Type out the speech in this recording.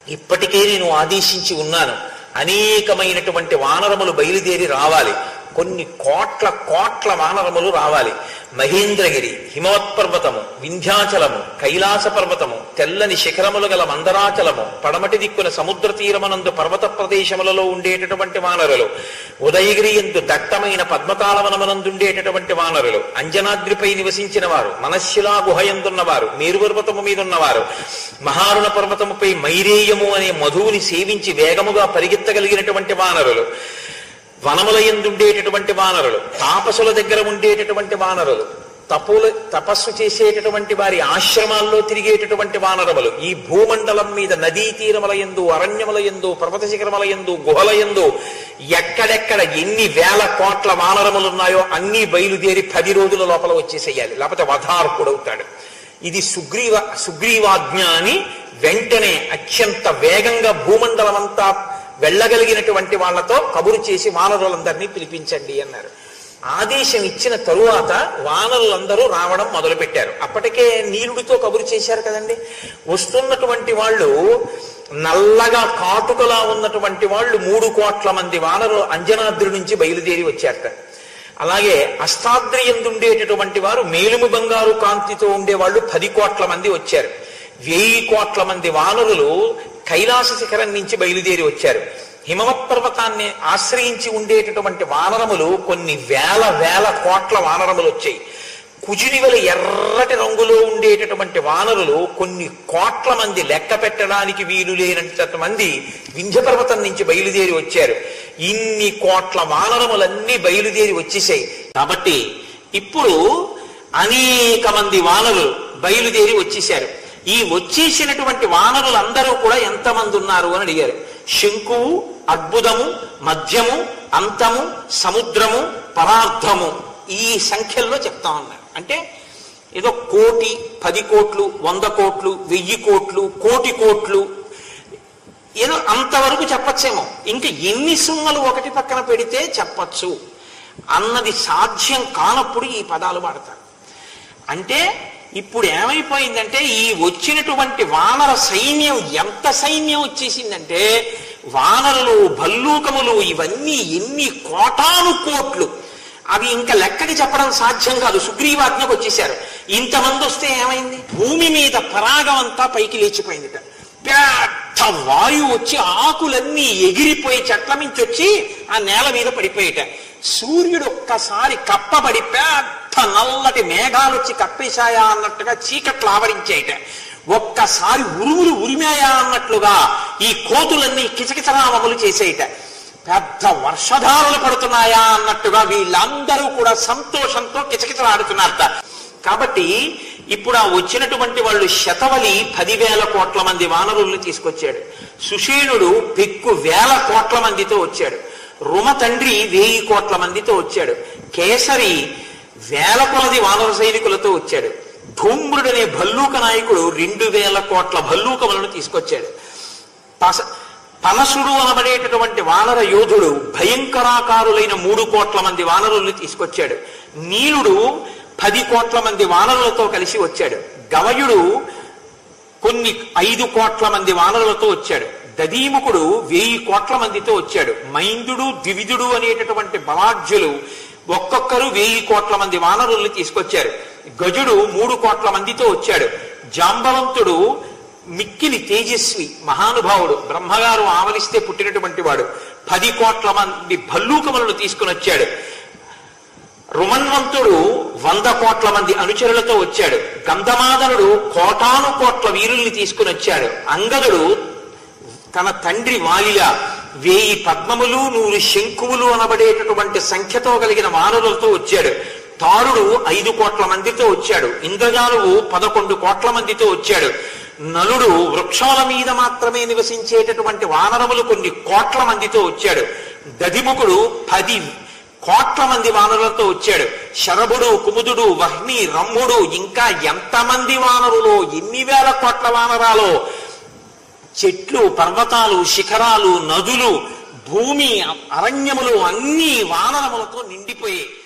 ఇప్పటికే నేను ఆదేశించి ఉన్నాను అనేకమైనటువంటి వానరములు బయలుదేరి రావాలి కొన్ని కోట్ల కోట్ల వానరములు రావాలి మహేంద్రగిరి హిమవత్పర్వతము వింధ్యాచలము కైలాస పర్వతము తెల్లని శిఖరములు గల మందరాచలము పడమటి దిక్కున సముద్ర తీరమనందు పర్వత ప్రదేశములలో ఉండేటటువంటి వానరులు ఉదయగిరి ఎందు దట్టమైన పద్మతాళవనమనందుండేటటువంటి వానరులు అంజనాద్రిపై నివసించిన వారు మనశిలా గుహయందున్నవారు మేరుపర్వతము మీద ఉన్నవారు మహారుణ పర్వతముపై మైరేయము అనే మధువుని సేవించి వేగముగా పరిగెత్తగలిగినటువంటి వానరులు వనముల ఎందుండేటటువంటి వానరులు తాపసుల దగ్గర ఉండేటటువంటి వానరులు తపుల తపస్సు చేసేటటువంటి వారి ఆశ్రమాల్లో తిరిగేటటువంటి వానరములు ఈ భూమండలం మీద నదీ తీరముల ఎందు అరణ్యముల ఎందు పర్వత శిఖరముల ఎందు గుహల ఎందు ఎక్కడెక్కడ ఎన్ని వేల కోట్ల వానరములు ఉన్నాయో అన్ని బయలుదేరి పది రోజుల లోపల వచ్చేసేయాలి లేకపోతే వధార్కుడవుతాడు ఇది సుగ్రీవ సుగ్రీవాజ్ఞ అని వెంటనే అత్యంత వేగంగా భూమండలం అంతా వెళ్ళగలిగినటువంటి వాళ్ళతో కబురు చేసి వానరులందరినీ పిలిపించండి అన్నారు ఆదేశం ఇచ్చిన తరువాత వానరులందరూ రావడం మొదలుపెట్టారు అప్పటికే నీలుడితో కబురు చేశారు కదండి వస్తున్నటువంటి వాళ్ళు నల్లగా కాటుకలా ఉన్నటువంటి వాళ్ళు మూడు కోట్ల మంది వానరులు అంజనాద్రి నుంచి బయలుదేరి వచ్చారట అలాగే అష్టాద్రి ఎందుండేటటువంటి వారు మేలుము బంగారు కాంతితో ఉండేవాళ్ళు పది కోట్ల మంది వచ్చారు వెయ్యి కోట్ల మంది వానరులు కైలాస శిఖరం నుంచి బయలుదేరి వచ్చారు హిమవత్ పర్వతాన్ని ఆశ్రయించి ఉండేటటువంటి వానరములు కొన్ని వేల వేల కోట్ల వానరములు వచ్చాయి కుజునివల ఎర్రటి రంగులో ఉండేటటువంటి వానరులు కొన్ని కోట్ల మంది లెక్క పెట్టడానికి వీలు లేనంత మంది వింధ్య పర్వతం నుంచి బయలుదేరి వచ్చారు ఇన్ని కోట్ల వానరములన్నీ బయలుదేరి వచ్చేసాయి కాబట్టి ఇప్పుడు అనేక మంది వానరులు బయలుదేరి వచ్చేశారు ఈ వచ్చేసినటువంటి వానరులందరూ కూడా ఎంతమంది ఉన్నారు అని అడిగారు శంకువు అద్భుతము మధ్యము అంతము సముద్రము పరార్థము ఈ సంఖ్యల్లో చెప్తా ఉన్నారు అంటే ఏదో కోటి పది కోట్లు వంద కోట్లు వెయ్యి కోట్లు కోటి కోట్లు ఏదో అంతవరకు చెప్పచ్చేమో ఇంకా ఎన్ని సున్నలు ఒకటి పక్కన పెడితే చెప్పచ్చు అన్నది సాధ్యం కానప్పుడు ఈ పదాలు వాడతారు అంటే ఇప్పుడు ఏమైపోయిందంటే ఈ వచ్చినటువంటి వానర సైన్యం ఎంత సైన్యం వచ్చేసిందంటే వానరులు భల్లూకములు ఇవన్నీ ఎన్ని కోటాను కోట్లు అవి ఇంకా లెక్కకి చెప్పడం సాధ్యం కాదు సుగ్రీవాజ్ఞకు వచ్చేసారు ఇంతమంది వస్తే ఏమైంది భూమి మీద పరాగం అంతా పైకి లేచిపోయిందిట పెద్ద వాయువు వచ్చి ఆకులన్నీ ఎగిరిపోయి చెట్ల మించి వచ్చి ఆ నేల మీద పడిపోయేట సూర్యుడు ఒక్కసారి కప్పబడి పెద్ద నల్లటి మేఘాలు వచ్చి కప్పేశాయా అన్నట్టుగా చీకట్లు ఆవరించేయట ఒక్కసారి ఉరుములు ఉరిమాయా అన్నట్లుగా ఈ కోతులన్నీ కిచకిచరామములు చేసేయట పెద్ద వర్షధారలు పడుతున్నాయా అన్నట్టుగా వీళ్ళందరూ కూడా సంతోషంతో కిచకిచలాడుతున్నారట కాబట్టి ఇప్పుడు ఆ వచ్చినటువంటి వాళ్ళు శతవలి పదివేల కోట్ల మంది వానరుల్ని తీసుకొచ్చాడు సుషేణుడు పెక్కు వేల కోట్ల మందితో వచ్చాడు రుమ తండ్రి వెయ్యి కోట్ల మందితో వచ్చాడు కేసరి వేల కొలది వానర సైనికులతో వచ్చాడు ధూమ్రుడనే భల్లూక నాయకుడు రెండు వేల కోట్ల భల్లూకములను తీసుకొచ్చాడు పస పనసుడు అనబడేటటువంటి వానర యోధుడు భయంకరాకారులైన మూడు కోట్ల మంది వానరుల్ని తీసుకొచ్చాడు నీలుడు పది కోట్ల మంది వానరులతో కలిసి వచ్చాడు గవయుడు కొన్ని ఐదు కోట్ల మంది వానరులతో వచ్చాడు దదీముకుడు వెయ్యి కోట్ల మందితో వచ్చాడు మైందుడు ద్వివిధుడు అనేటటువంటి బలాఢ్యులు ఒక్కొక్కరు వెయ్యి కోట్ల మంది వానరుల్ని తీసుకొచ్చారు గజుడు మూడు కోట్ల మందితో వచ్చాడు జాంబవంతుడు మిక్కిలి తేజస్వి మహానుభావుడు బ్రహ్మగారు ఆవలిస్తే పుట్టినటువంటి వాడు పది కోట్ల మంది భల్లూకములను తీసుకుని వచ్చాడు రుమన్వంతుడు వంద కోట్ల మంది అనుచరులతో వచ్చాడు గంధమాదనుడు కోటాను కోట్ల వీరుల్ని తీసుకుని వచ్చాడు అంగదుడు తన తండ్రి మాలియ వేయి పద్మములు నూరు శంకువులు అనబడేటటువంటి సంఖ్యతో కలిగిన వానరులతో వచ్చాడు తారుడు ఐదు కోట్ల మందితో వచ్చాడు ఇంద్రజాలువు పదకొండు కోట్ల మందితో వచ్చాడు నలుడు వృక్షాల మీద మాత్రమే నివసించేటటువంటి వానరములు కొన్ని కోట్ల మందితో వచ్చాడు దదిముకుడు పది కోట్ల మంది వానరులతో వచ్చాడు శరభుడు కుముదుడు వహ్ని రమ్ముడు ఇంకా ఎంతమంది వానరులో ఎన్ని వేల కోట్ల వానరాలో చెట్లు పర్వతాలు శిఖరాలు నదులు భూమి అరణ్యములు అన్ని వానరములతో నిండిపోయాయి